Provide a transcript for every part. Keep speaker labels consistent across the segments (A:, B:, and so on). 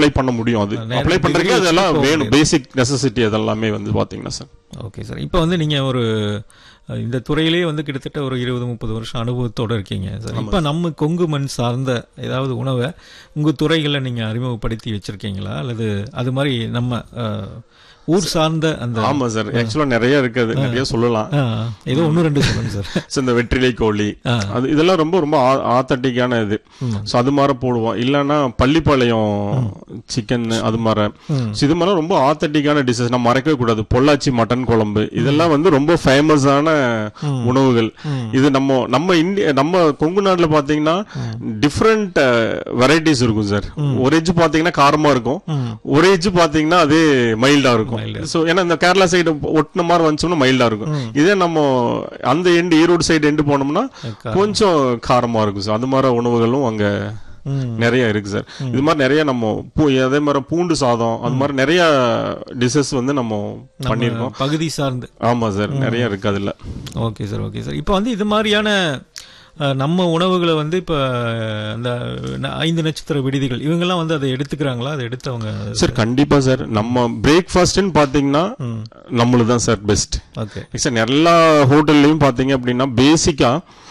A: Apply பண்ண முடியும் அது
B: நேரா
A: அப்ளை பண்றதுக்கு
B: degree
A: அதெல்லாம்
B: வச்சுட்டு போக
A: வேணும் பேசிக் நெசசிட்டி அதெல்லாமே வந்து பாத்தீங்கன்னா சார்
B: ஓகே சார் இப்போ வந்து நீங்க ஒரு அஹ், இந்த துறையிலேயே வந்து கிட்டத்தட்ட ஒரு இருபது முப்பது வருஷம் அனுபவத்தோட இருக்கீங்க சார் இப்போ நம்ம கொங்கு மண் சார்ந்த ஏதாவது உணவை உங்க துறைகளை நீங்க அறிமுகப்படுத்தி வச்சிருக்கீங்களா அல்லது அது மாதிரி நம்ம அஹ், ஊர் சார்ந்த அந்த
A: ஆமா சார் ஆக்சுவலா நிறைய இருக்குது நிறைய சொல்லலாம்
B: ஆ, ஏதோ ஒன்று ரெண்டு சொல்லுங்க சார்
A: So, இந்த வெற்றிலை கோழி அது இதெல்லாம் ரொம்ப ரொம்ப ஆத்தட்டிக்கான இது ஸோ அது மாதிரி போடுவோம் இல்லைன்னா பள்ளிப்பாளையம் சிக்கன் அது மாதிரி So, இது மாதிரி ரொம்ப ஆத்தட்டிக்கான டிஷஸ் நம்ம மறக்கவே கூடாது பொள்ளாச்சி மட்டன் குழம்பு இதெல்லாம் வந்து ரொம்ப ஃபேமஸான உணவுகள் இது நம்ம நம்ம இந்திய நம்ம கொங்கு நாட்டுல பாத்தீங்கன்னா டிஃப்ரெண்ட் வெரைட்டிஸ் இருக்கும் சார் ஒரு எஜ்ஜு பாத்தீங்கன்னா காரமா இருக்கும் ஒரு எஜ்ஜு பாத்தீங்கன்னா அது மைல்டா இருக்கும் சோ ஏன்னா இந்த கேரளா சைடு ஒட்டின மாதிரி வந்துச்சோம்னா மைல்டா இருக்கும் இதே நம்ம அந்த எண்டு ஈரோடு சைடு எண்டு போனோம்னா கொஞ்சம் காரமா இருக்கும் சார் அது மாதிரி உணவுகளும் அங்க
B: ம்.
A: நிறைய இருக்கு சார் இது மாதிரி நிறைய நம்ம பூ- அதே மாதிரி பூண்டு சாதம் அது மாதிரி நிறைய டிஷஸ் வந்து நம்ம பண்ணிருக்கோம்
B: பகுதி சார்ந்து
A: ஆமா சார் நிறைய இருக்கு அதுல
B: ஓகே சார் ஓகே சார் இப்போ வந்து இது மாதிரியான அஹ், நம்ம உணவுகளை வந்து இப்போ அந்த ந- ஐந்து நட்சத்திர விடுதிகள் இவங்கெல்லாம் வந்து அதை எடுத்துக்கிறாங்களா அதை எடுத்து அவங்க
A: சார் கண்டிப்பா சார் நம்ம பிரேக்ஃபாஸ்ட்னு பாத்தீங்கன்னா நம்மளுது தான் சார் பெஸ்ட்
B: ஓகே
A: சார் எல்லா ஹோட்டல்லையும் பாத்தீங்க அப்படின்னா பேசிக்கா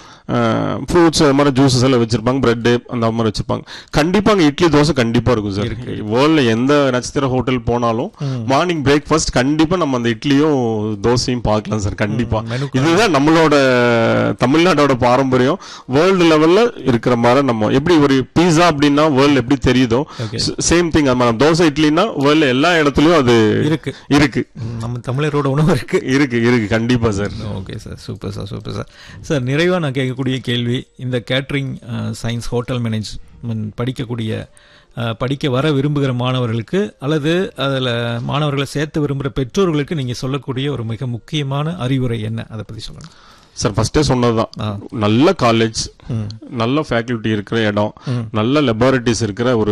A: ஃப்ரூட்ஸ் அது மாதிரி ஜூஸஸ் எல்லாம் வச்சிருப்பாங்க பிரெட் அந்த மாதிரி வச்சிருப்பாங்க கண்டிப்பா அங்க இட்லி தோசை கண்டிப்பா இருக்கும் சார் வேர்ல்ட்ல எந்த நட்சத்திர ஹோட்டல் போனாலும் மார்னிங் பிரேக்ஃபாஸ்ட் கண்டிப்பா நம்ம அந்த இட்லியும் தோசையும் பார்க்கலாம் சார் கண்டிப்பா
B: menu
A: இதுதான் நம்மளோட தமிழ்நாட்டோட பாரம்பரியம் வேர்ல்டு லெவல்ல இருக்கிற மாதிரி நம்ம எப்படி ஒரு பீஸா அப்படின்னா வேர்ல்டு எப்படி தெரியுதோ
B: Okay.
A: சேம் திங் அது மாதிரி தோசை இட்லினா வேர்ல்டு எல்லா இடத்துலயும் அது
B: இருக்கு
A: இருக்கு
B: ம், நம்ம தமிழரோட உணவு இருக்கு
A: இருக்கு இருக்கு கண்டிப்பா sir
B: okay sir super sir super sir sir நிறைவாக நான் கேட்கக்கூடிய கேள்வி இந்த கேட்ரிங் சயின்ஸ் ஹோட்டல் மேனேஜ்மெண்ட் படிக்கக்கூடிய அஹ், படிக்க வர விரும்புகிற மாணவர்களுக்கு அல்லது அதில் மாணவர்களை சேர்த்து விரும்புகிற பெற்றோர்களுக்கு நீங்கள் சொல்லக்கூடிய ஒரு மிக முக்கியமான அறிவுரை என்ன அதை பற்றி சொல்லணும்
A: சார் ஃபர்ஸ்டே சொன்னதுதான்
B: ஆ.
A: நல்ல காலேஜ்
B: ம்
A: நல்ல ஃபேக்கல்டி இருக்கிற இடம் நல்ல லெபார்டரிஸ் இருக்கிற ஒரு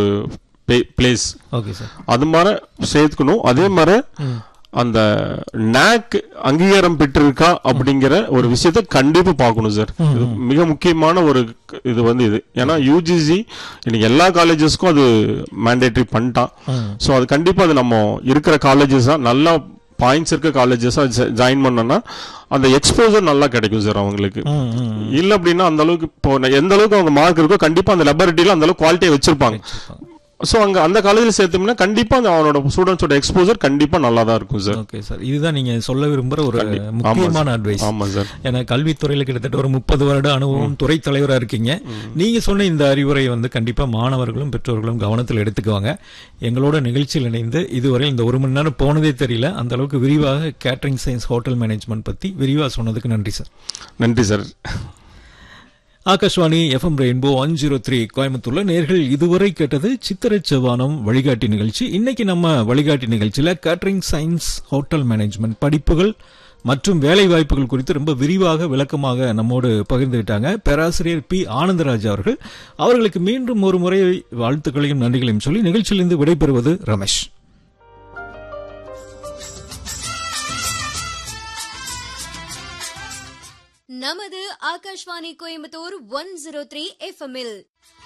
A: பிளேஸ்
B: ஓகே சார்
A: அது மாதிரி சேர்த்துக்கணும் அதே மாதிரி அந்த நாக் அங்கீகாரம் பெற்றிருக்கா அப்படிங்கிற ஒரு விஷயத்த கண்டிப்பா பார்க்கணும் சார் இது மிக முக்கியமான ஒரு க- இது வந்து இது ஏன்னா யூஜிசி இன்னைக்கு எல்லா காலேஜஸ்க்கும் அது மேண்டேட்டரி பண்ணிட்டான் சோ அது கண்டிப்பா அது நம்ம இருக்கிற காலேஜஸ் தான் நல்லா பாயிண்ட்ஸ் இருக்க காலேஜஸா ஜாயின் பண்ணோம்னா அந்த எக்ஸ்போசர் நல்லா கிடைக்கும் சார் அவங்களுக்கு
B: ம் ம்
A: இல்ல அப்படின்னா அந்த அளவுக்கு இப்போ நான் எந்த அளவுக்கு அவங்க மார்க் இருக்கோ கண்டிப்பா அந்த லெபார்டரியில அந்த அளவுக்கு குவாலிட்டியை வச்சிருப்பாங்க சோ அங்க அந்த காலேஜ்ல சேர்த்தோம்னா கண்டிப்பா அந்த அவனோட ஸ்டூடெண்ட்ஸோட எக்ஸ்போசர் கண்டிப்பா நல்லா தான் இருக்கும் சார்
B: ஓகே சார் இதுதான் நீங்க சொல்ல விரும்புற ஒரு முக்கியமான அட்வைஸ்
A: ஆமா சார்
B: ஏன்னா கல்வித்துறையில கிட்டத்தட்ட ஒரு முப்பது வருட அனுபவம் துறை தலைவரா இருக்கீங்க நீங்க சொன்ன இந்த அறிவுரை வந்து கண்டிப்பா மாணவர்களும் பெற்றோர்களும் கவனத்தில் எடுத்துக்குவாங்க எங்களோட நிகழ்ச்சியில் இணைந்து இதுவரை இந்த ஒரு மணி நேரம் போனதே தெரியல அந்த அளவுக்கு விரிவாக கேட்டரிங் சயின்ஸ் ஹோட்டல் மேனேஜ்மெண்ட் பத்தி விரிவா சொன்னதுக்கு நன்றி சார்
A: நன்றி sir
B: Akashvani FM rainbow one zero three கோயம்புத்தூர்ல நேர்கள் இதுவரை கேட்டது சித்திரை செவ்வானம் வழிகாட்டி நிகழ்ச்சி இன்னைக்கு நம்ம வழிகாட்டி நிகழ்ச்சியில கேட்டரிங் சயின்ஸ் ஹோட்டல் மேனேஜ்மெண்ட் படிப்புகள் மற்றும் வேலை வாய்ப்புகள் குறித்து ரொம்ப விரிவாக விளக்கமாக நம்மோடு பகிர்ந்துகிட்டாங்க பேராசிரியர் பி ஆனந்தராஜ் அவர்கள் அவர்களுக்கு மீண்டும் ஒரு முறை வாழ்த்துக்களையும் நன்றிகளையும் சொல்லி நிகழ்ச்சியிலிருந்து விடைபெறுவது ரமேஷ்
C: நமது Akashvani Coimbatore one zero three எஃப்எம்இல்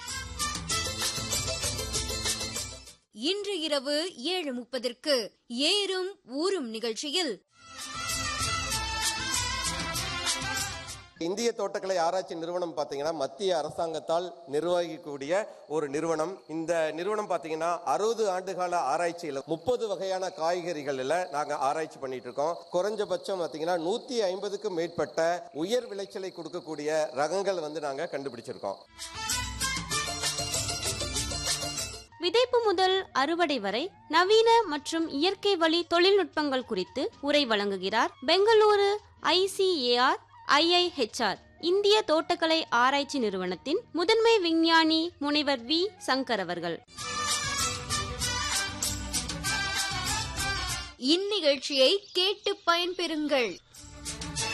C: இன்று இரவு ஏழு முப்பதற்கு ஏறும் ஊரும் நிகழ்ச்சியில்
D: இந்திய தோட்டக்கலை ஆராய்ச்சி நிறுவனம் பார்த்தீங்கன்னா மத்திய அரசாங்கத்தால் நிர்வகிக்கக்கூடிய ஒரு நிறுவனம் இந்த நிறுவனம் பார்த்தீங்கன்னா அறுபது ஆண்டுகால ஆராய்ச்சியில் முப்பது வகையான காய்கறிகளில் நாங்கள் ஆராய்ச்சி பண்ணிட்டு இருக்கோம் குறைஞ்சபட்சம் பார்த்தீங்கன்னா நூற்றி ஐம்பதுக்கும் மேற்பட்ட உயர் விளைச்சலை கொடுக்கக்கூடிய ரகங்கள் வந்து நாங்கள் கண்டுபிடிச்சிருக்கோம்
E: விதைப்பு முதல் அறுவடை வரை நவீன மற்றும் இயற்கை வழி தொழில்நுட்பங்கள் குறித்து உரை வழங்குகிறார் பெங்களூரு ஐசிஏஆர் ஐஐஹெச்ஆர் இந்திய தோட்டக்கலை ஆராய்ச்சி நிறுவனத்தின் முதன்மை விஞ்ஞானி முனைவர் வி சங்கர் அவர்கள்
C: இந்நிகழ்ச்சியை கேட்டு பயன்பெறுங்கள்